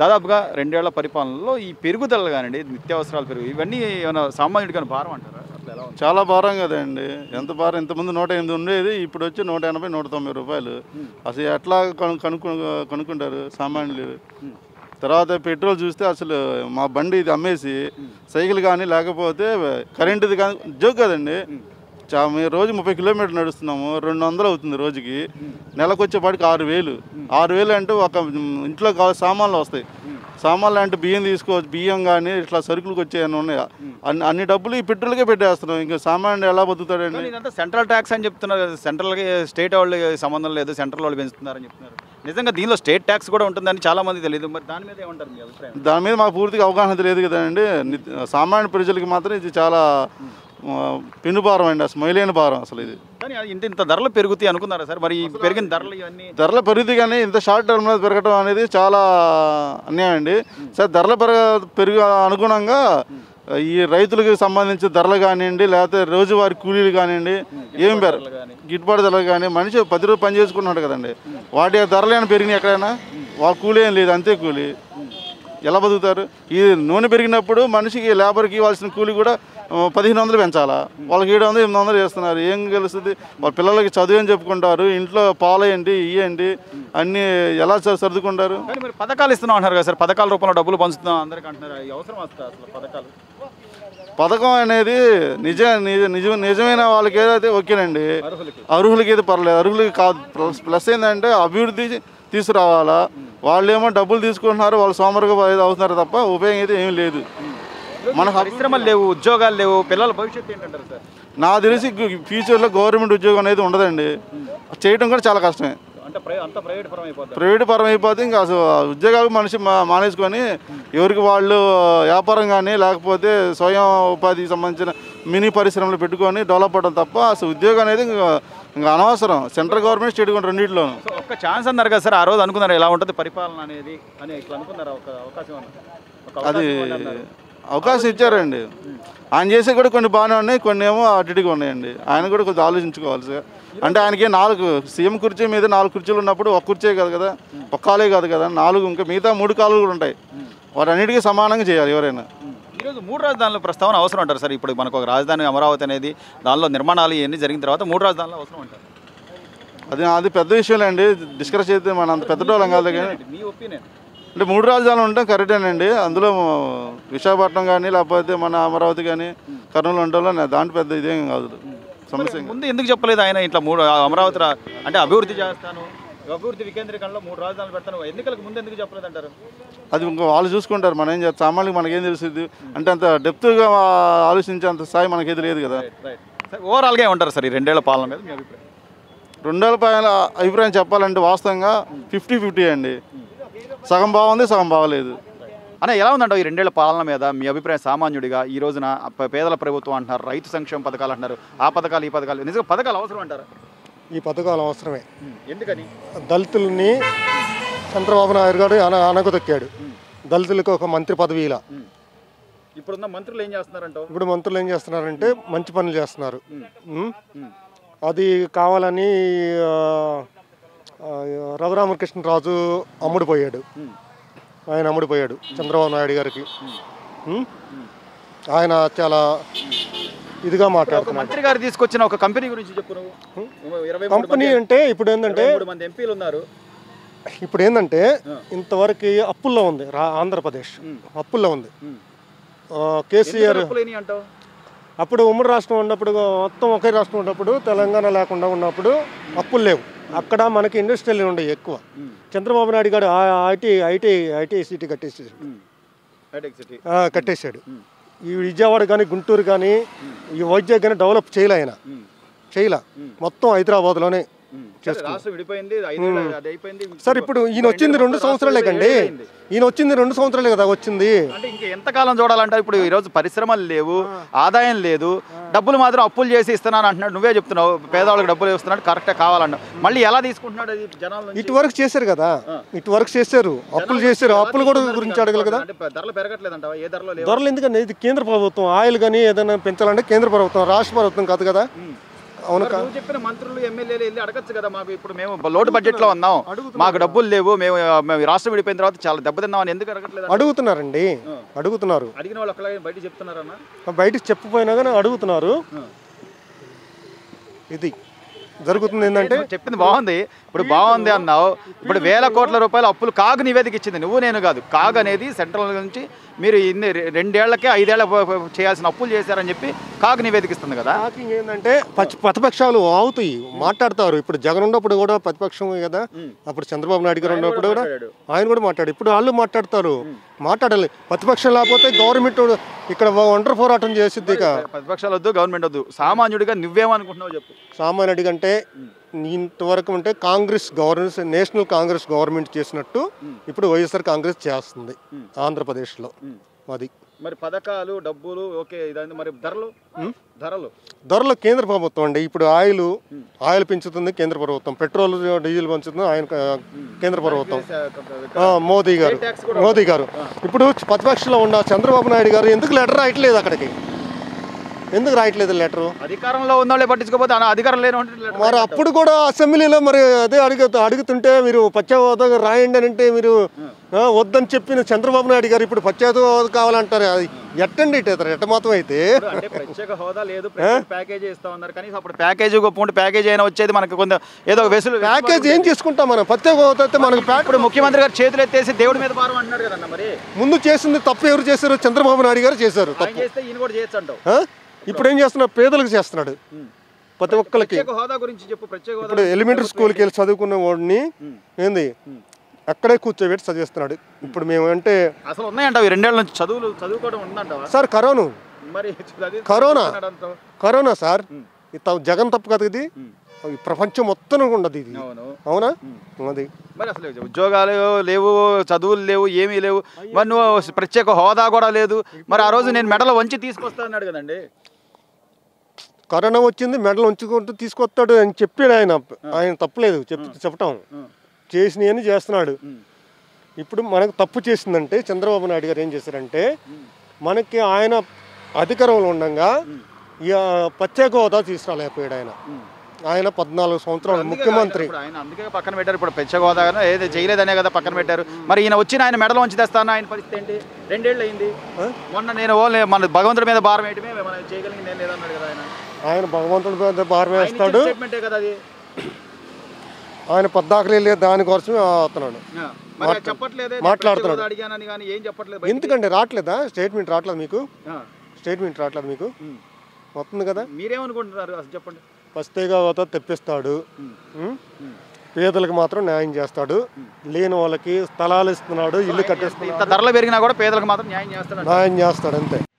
దాదాపుగా రెండేళ్ల పరిపాలనలో ఈ పెరుగుదల కానివ్వండి నిత్యావసరాలు పెరుగు ఇవన్నీ ఏమైనా సామాన్యుడికి ఏమైనా భారం అంటారా అట్లా ఎలా ఉంది చాలా భారం కదండి ఎంత భారం ఇంతకుముందు నూట ఎనిమిది ఉండేది ఇప్పుడు వచ్చి నూట ఎనభై నూట తొంభై రూపాయలు అసలు ఎట్లా కను కనుక్కు కనుక్కుంటారు సామాన్యులు తర్వాత పెట్రోల్ చూస్తే అసలు మా బండి ఇది అమ్మేసి సైకిల్ కానీ లేకపోతే కరెంటుది కానీ జోక్ కదండి చా మేము రోజు ముప్పై కిలోమీటర్లు నడుస్తున్నాము రెండు వందలు అవుతుంది రోజుకి నెలకు వచ్చేపాటికి ఆరు వేలు ఆరు వేలు అంటే ఒక ఇంట్లో కావాలి సామాన్లు వస్తాయి సామాన్లు అంటే బియ్యం తీసుకోవచ్చు బియ్యం కానీ ఇట్లా సరుకులకు వచ్చాయని ఉన్నాయి అన్ని అన్ని డబ్బులు ఈ పెట్రోల్కే పెట్టేస్తున్నాం ఇంకా సామాన్యుడు ఎలా బతుకుతాడండి కానీ ఇదంతా సెంట్రల్ ట్యాక్స్ అని చెప్తున్నారు కదా సెంట్రల్కి స్టేట్ వాళ్ళకి సంబంధం లేదు సెంట్రల్ వాళ్ళు పెంచుతున్నారని చెప్తున్నారు నిజంగా దీనిలో స్టేట్ ట్యాక్స్ కూడా ఉంటుందని చాలా మంది తెలియదు మరి దాని మీద ఏమంటారు మీ అభిప్రాయం దాని మీద మాకు పూర్తిగా అవగాహన లేదు కదండి నిత్- సామాన్య ప్రజలకి మాత్రం ఇది చాలా ఆ, పెను భారం అండి అసలు మైలేని భారం అసలు ఇది కానీ అది ఇంత ఇంత ధరలు పెరుగుతాయి అనుకున్నారా సార్ మరి ఈ పెరిగిన ధరలు ఇవన్నీ ధరల పెరుగుతుంది కానీ ఇంత షార్ట్ టర్మ్ మీద పెరగడం అనేది చాలా అన్యాయం అండి సరే ధరల పెరగ పెరుగు అనుగుణంగా ఈ రైతులకు సంబంధించిన ధరలు కానివ్వండి లేకపోతే రోజువారి కూలీలు కానివ్వండి ఏం పెర గిట్టుబాటు ధరలు కానీ మనిషి పది రోజులు పని చేసుకుంటున్నాడు కదండి వాటి ధరలు ఏమైనా పెరిగినాయి ఎక్కడైనా వాళ్ళ కూలీ ఏం లేదు అంతే కూలీ ఎలా బతుకుతారు ఈ నూనె పెరిగినప్పుడు మనిషికి లేబర్కి ఇవ్వాల్సిన కూలి కూడా ఆ, పదిహేను వందలు పెంచాలా వాళ్ళకి ఏడు వందలు ఎనిమిది వందలు చేస్తున్నారు ఏం తెలుస్తుంది వాళ్ళ పిల్లలకి చదువు అని చెప్పుకుంటారు ఇంట్లో పాలేయండి ఇయ్యండి అన్నీ ఎలా స- సర్దుకుంటారు కానీ మరి పథకాలు ఇస్తున్నాం అంటారు కదా సార్ పథకాల రూపంలో డబ్బులు పంచుతున్నాం అందరికీ అంటున్నారు అవి అవసరం వస్తుంది అసలు పథకాలు పథకం అనేది నిజ నిజ నిజ నిజమైన వాళ్ళకి ఏదైతే ఓకేనండి అర్హులకి అర్హులకి అయితే పర్లేదు అర్హులకి కాదు ప్లస్ ప్లస్ ఏంటంటే అభివృద్ధి తీసుకురావాలా వాళ్ళేమో డబ్బులు తీసుకుంటున్నారు వాళ్ళు సోమరుగా అవుతున్నారు తప్ప ఉపయోగం అయితే ఏమీ లేదు మన పరిశ్రమలు లేవు ఉద్యోగాలు లేవు పిల్లల భవిష్యత్తు ఏంటంటారు సార్ నాకు తెలిసి గు- ఫ్యూచర్లో గవర్నమెంట్ ఉద్యోగం అనేది ఉండదండి చేయడం కూడా చాలా కష్టమే అంటే ప్రై అంత ప్రైవేట్ పరం అయిపోతారు ప్రైవేట్ పరం అయిపోతే ఇంకా అసలు ఆ ఉద్యోగాలు మనిషి మా- మానేసుకొని ఎవరికి వాళ్ళు వ్యాపారం కానీ లేకపోతే స్వయం ఉపాధికి సంబంధించిన మినీ పరిశ్రమలు పెట్టుకొని డెవలప్ అవ్వడం తప్ప అసలు ఉద్యోగం అనేది ఇంకా ఇంకా అనవసరం సెంట్రల్ గవర్నమెంట్ స్టేట్ గవర్నమెంట్ రెండింటిలోనూ సో ఒక్క ఛాన్స్ అన్నారు కదా సార్ ఆ రోజు అనుకున్నారు ఎలా ఉంటుంది పరిపాలన అనేది అని ఇట్లా అనుకున్నారు ఒక అవకాశం అన్నారు ఒక అవకాశం అది ఇవ్వండి అన్నారు. అవకాశం ఇచ్చారండి ఆయన చేసే కూడా కొన్ని బాగానే ఉన్నాయి కొన్ని ఏమో అటు ఇటుగా ఉన్నాయండి ఆయన కూడా కొంచెం ఆలోచించుకోవాలి సార్ అంటే ఆయనకి నాలుగు సీఎం కుర్చీ మీద నాలుగు కుర్చీలు ఉన్నప్పుడు ఒక కుర్చీ కాదు కదా ఒక కాలే కాదు కదా నాలుగు ఇంకా మిగతా మూడు కాలు కూడా ఉంటాయి వాటన్నిటికీ సమానంగా చేయాలి ఎవరైనా ఈరోజు మూడు రాజధానుల ప్రస్తావన అవసరం అంటారు సార్ ఇప్పుడు మనకు ఒక రాజధాని అమరావతి అనేది దానిలో నిర్మాణాలు ఇవన్నీ జరిగిన తర్వాత మూడు రాజధానులు అవసరం అంటారు అది అది పెద్ద విషయం అండి డిస్కస్ చేస్తే మన అంత పెద్ద డోలం కాదు కానీ మీ ఒపీనియన్ అంటే మూడు రాజధానులు ఉండటం కరెక్టేనండి అందులో విశాఖపట్నం కానీ లేకపోతే మన అమరావతి కానీ కర్నూలు ఉండటంలో నా- దాంట్లో పెద్ద ఇదేం కాదు సమస్య ఏం కాదు. ముందు ఎందుకు చెప్పలేదు ఆయన ఇట్లా మూడు అమరావతి రా- అంటే అభివృద్ధి చేస్తాను అభివృద్ధి వికేంద్రీకరణలో మూడు రాజధానులు పెడతాను ఎన్నికలకు ముందు ఎందుకు చెప్పలేదు అంటారు అది ఇంకా వాళ్ళు చూసుకుంటారు మనం ఏం చేస్తాం సామాన్యులకు మనకేం తెలుస్తుంది అంటే అంత డెప్త్గా ఆలోచించే అంత స్థాయి మనకైతే లేదు కదా రైట్ సార్ ఓవరాల్గా ఏమంటారు సార్ ఈ రెండేళ్ల పాలన మీద మీ అభిప్రాయం రెండు వేల పైన అభిప్రాయం చెప్పాలంటే వాస్తవంగా ఫిఫ్టీ ఫిఫ్టీ అండి సగం బాగుంది సగం బాగలేదు అన్న ఎలా ఉందంటావు ఈ రెండేళ్ల పాలన మీద మీ అభిప్రాయం సామాన్యుడిగా ఈ రోజున ప- పేదల ప్రభుత్వం అంటున్నారు రైతు సంక్షేమ పథకాలు అంటున్నారు ఆ పథకాలు ఈ పథకాలు నిజంగా పథకాలు అవసరం అంటారు ఈ పథకాలు అవసరమే ఎందుకని దళితుల్ని చంద్రబాబు నాయుడు గారు అన అనగదొక్కాడు దళితులకు ఒక మంత్రి పదవి ఇలా ఇప్పుడున్న మంత్రులు ఏం చేస్తున్నారంటావు ఇప్పుడు మంత్రులు ఏం చేస్తున్నారంటే మంచి పనులు చేస్తున్నారు ఉం? అది కావాలని ఆ, ఆ, రఘురామకృష్ణరాజు అమ్ముడుపోయాడు ఆయన అమ్ముడుపోయాడు చంద్రబాబు నాయుడు గారికి ఉం? ఆయన చాలా ఇదిగా ఒక మాట్లాడుతున్నాడు మంత్రి గారు తీసుకొచ్చిన ఒక కంపెనీ గురించి చెప్పు నువ్వు ఇరవై మూడు కంపెనీ మంది- అంటే ఇప్పుడు ఏంటంటే ఇరవై మూడు మంది ఎంపీలు ఉన్నారు ఇప్పుడు ఏంటంటే ఇంతవరకు అప్పుల్లో ఉంది రా ఆంధ్రప్రదేశ్ అప్పుల్లో ఉంది ఆ, కేసీఆర్ ఎందుకు తప్పులేని అంటావు అప్పుడు ఉమ్మడి రాష్ట్రం ఉన్నప్పుడు మొత్తం ఒకే రాష్ట్రం ఉన్నప్పుడు తెలంగాణ లేకుండా ఉన్నప్పుడు అప్పులు లేవు అక్కడ మనకి ఇండస్ట్రీలు ఉండవు ఎక్కువ చంద్రబాబు నాయుడు గారు ఆ- ఐటీ ఐటీ ఐటీ సిటీ కట్టేసాడు హైటెక్ సిటీ ఆ, కట్టేశాడు ఈ విజయవాడ కానీ గుంటూరు కానీ ఈ వైద్యం కానీ డెవలప్ చేయలే ఆయన చేయలే మొత్తం హైదరాబాద్లోనే రాష్ట్రం విడిపోయింది ఐదేళ్ళు అది అయిపోయింది సార్ ఇప్పుడు ఈయన వచ్చింది రెండు సంవత్సరాలే కండి ఈయన వచ్చింది రెండు సంవత్సరాలే కదా వచ్చింది అంటే ఇంకా ఎంతకాలం చూడాలంటే ఇప్పుడు ఈ రోజు పరిశ్రమలు లేవు ఆదాయం లేదు డబ్బులు మాత్రం అప్పులు చేసి ఇస్తున్నాను అంటున్నాడు నువ్వే చెప్తున్నావు పేదవాళ్ళకి డబ్బులు ఇస్తున్నాడు కరెక్టే కావాలన్నావు మళ్ళీ ఎలా తీసుకుంటున్నాడు అది జనాల నుంచి ఇటు వరకు చేశారు కదా ఇటు వరకు చేశారు అప్పులు చేశారు అప్పులు కూడా గురించి అడగలు కదా అంటే ధరలు పెరగట్లేదంటావా ఏ ధరలో లేవు ధరలు ఎందుకంటే ఇది కేంద్ర ప్రభుత్వం ఆయిల్ కానీ ఏదైనా పెంచాలంటే కేంద్ర ప్రభుత్వం రాష్ట్ర ప్రభుత్వం కాదు కదా అవును మరి నువ్వు చెప్పిన మంత్రులు ఎమ్మెల్యేలు వెళ్ళి అడగచ్చు కదా మాకు ఇప్పుడు మేము లోటు బడ్జెట్ లో ఉన్నాం మాకు డబ్బులు లేవు మేము మేము రాష్ట్రం విడిపోయిన తర్వాత చాలా దెబ్బతిన్నామని ఎందుకు అడగట్లేదు అడుగుతున్నారండి అడుగుతున్నారు అడిగిన వాళ్ళు ఒకలాగే బయట చెప్తున్నారన్న బయటికి చెప్పపోయినా కానీ అడుగుతున్నారు ఇది జరుగుతుంది ఏంటంటే చెప్పింది బాగుంది ఇప్పుడు బాగుంది అన్నావు ఇప్పుడు వేల కోట్ల రూపాయల అప్పులు కాగు నివేదిక ఇచ్చింది నువ్వు నేను కాదు కాగు అనేది సెంట్రల్ నుంచి మీరు ఇన్ని రె- రెండేళ్లకే ఐదేళ్ల ప- ప- చేయాల్సిన అప్పులు చేశారని చెప్పి కాగు నివేదిక ఇస్తుంది కదా షాకింగ్ ఏంటంటే పచ్చ- ప్రతిపక్షాలు ఆవుతాయి మాట్లాడతారు ఇప్పుడు జగన్ ఉన్నప్పుడు కూడా ప్రతిపక్షం కదా అప్పుడు చంద్రబాబు నాయుడు గారు ఉన్నప్పుడు కూడా మాట్లాడాడు. ఆయన కూడా మాట్లాడు ఇప్పుడు వాళ్ళు మాట్లాడతారు మాట్లాడాలి ప్రతిపక్షం లేకపోతే గవర్నమెంట్ ఇక్కడ ఒంటరి పోరాటం చేసిద్ది ఇక ప్రతిపక్షాలు వద్దు గవర్నమెంట్ వద్దు సామాన్యుడిగా నువ్వేమనుకుంటున్నావు చెప్పు సామాన్యుడి కంటే ఇంతవరకు అంటే Congress governance national Congress government చేసినట్టు ఇప్పుడు వైఎస్ఆర్ కాంగ్రెస్ చేస్తుంది ఆంధ్రప్రదేశ్లో అది మరి పథకాలు డబ్బులు ఓకే ఇదంతా మరి ధరలు ధరలు ధరలు కేంద్ర ప్రభుత్వం అండి ఇప్పుడు ఆయిల్ ఆయిల్ పెంచుతుంది కేంద్ర ప్రభుత్వం పెట్రోల్ డీజిల్ పెంచుతుంది ఆయన కేంద్ర ప్రభుత్వం ఆ, మోదీ గారు ట్యాక్స్ కూడా మోదీ గారు ఇప్పుడు ప్రతిపక్షంలో ఉన్న చంద్రబాబు నాయుడు గారు ఎందుకు లెటర్ రాయట్లేదు అక్కడికి ఎందుకు రాయట్లేదు లెటరు అధికారంలో ఉన్నోళ్ళే పట్టించుకోకపోతే ఆ అధికారం లేని వాడిని లెటర్ మరి అప్పుడు కూడా అసెంబ్లీలో మరి అదే అడుగు అడుగుతుంటే మీరు పశ్చాత్తాపం రాయండి అని అంటే మీరు ఆ, వద్దని చెప్పిన చంద్రబాబు నాయుడు గారు ఇప్పుడు పశ్చాత్తాపం కావాలంటారు అది ఎట్టండి ఇటు ఎట్ట మాత్రం అయితే ఇప్పుడు అంటే ప్రత్యేక హోదా లేదు ప్రత్యేక ప్యాకేజీ ఇస్తా ఉన్నారు కానీ అప్పుడు ప్యాకేజీ గొప్ప ఉంటే ప్యాకేజీ అయినా వచ్చేది మనకు కొంత ఏదో ఒక వెసులు ప్యాకేజ్ ఏం చేసుకుంటాం మనం ప్రత్యేక హోదా అయితే మనకు ప్యాక్ ఇప్పుడు ముఖ్యమంత్రి గారు చేతులు ఎత్తేసి దేవుడి మీద భారం అంటున్నాడు కదన్న మరి ముందు చేసింది తప్పు ఎవరు చేశారు చంద్రబాబు నాయుడు గారు చేశారు ఆయన తప్పు చేస్తే ఈయన కూడా చేయొచ్చు అంటావు ఆ? ఇప్పుడు ఏం చేస్తున్నాడు పేదలకు చేస్తున్నాడు ప్రతి ఒక్కరికి ప్రత్యేక హోదా గురించి చెప్పు ప్రత్యేక హోదా ఇప్పుడు ఎలిమెంటరీ స్కూల్కి వెళ్ళి చదువుకున్న వాడిని ఏంది అక్కడే కూర్చోబెట్టి చదివిస్తున్నాడు ఇప్పుడు మేము అంటే అసలు ఉన్నాయంటావు ఈ రెండేళ్ల నుంచి చదువులు చదువుకోవడం ఉందంటావా సార్ కరోనా మరి చదివి- కరోనా. చదువుతున్నాడు అంటావు. కరోనా సార్ ఇది త- జగన్ తప్పు కదా ఇది ఈ ప్రపంచం మొత్తం ఉండదు ఇది అవును అవునా అది మరి అసలు ఉద్యోగాలు లేవు చదువులు లేవు ఏమీ లేవు మరి నువ్వు ప్రత్యేక హోదా కూడా లేదు మరి ఆ రోజు నేను మెడలో వంచి తీసుకొస్తా అన్నాడు కదండి కరోనా వచ్చింది మెడలు ఉంచుకుంటూ తీసుకొస్తాడు అని చెప్పాడు ఆయన ఆయన తప్పులేదు చెప్పి చెప్పటం చేసినవి అని చేస్తున్నాడు ఇప్పుడు మనకు తప్పు చేసిందంటే చంద్రబాబు నాయుడు గారు ఏం చేశారంటే మనకి ఆయన అధికారంలో ఉండగా ఇక ప్రత్యేక హోదా తీసుకురాలేకపోయాడు ఆయన ఆయన పద్నాలుగు సంవత్సరాలు అందుకే ముఖ్యమంత్రి ఇప్పుడు ఆయన అందుకే పక్కన పెట్టారు ఇప్పుడు ప్రత్యేక హోదా కదా, ఏది చేయలేదనే కదా పక్కన పెట్టారు మరి ఈయన వచ్చిన ఆయన మెడలో వంచి తెస్తాను ఆయన పరిస్థితి ఏంటి రెండేళ్ళు అయింది మొన్న నేను ఓన్లీ మన భగవంతుడి మీద భారం వేయటమే మనం చేయగలిగింది నేను లేదన్నాడు కదా ఆయన ఆయన భగవంతుడి మీద భారం ఆయన వేస్తాడు ఇచ్చిన స్టేట్మెంటే కదా అది ఆయన పద్దాకలు వెళ్ళే దానికోసమే అవుతున్నాడు ఆ, మరి అది చెప్పట్లేదే నేను మాట్లాడుతున్నాడు. ప్రత్యేక హోదా అడిగానని కానీ ఏం చెప్పట్లేదు బయటికి. ఎందుకండి రావట్లేదా స్టేట్మెంట్ రావట్లేదు మీకు ఆ, స్టేట్మెంట్ రావట్లేదు మీకు ఉమ్. వస్తుంది కదా మీరేమనుకుంటున్నారు అసలు చెప్పండి ప్రత్యేక హోదా తెప్పిస్తాడు ఉం? పేదలకు మాత్రం న్యాయం చేస్తాడు లేని వాళ్ళకి స్థలాలు ఇస్తున్నాడు ఇల్లు కట్టిస్తున్నాడు ఇంత ధరలు పెరిగినా కూడా పేదలకు మాత్రం న్యాయం చేస్తాడు న్యాయం చేస్తాడు అంతే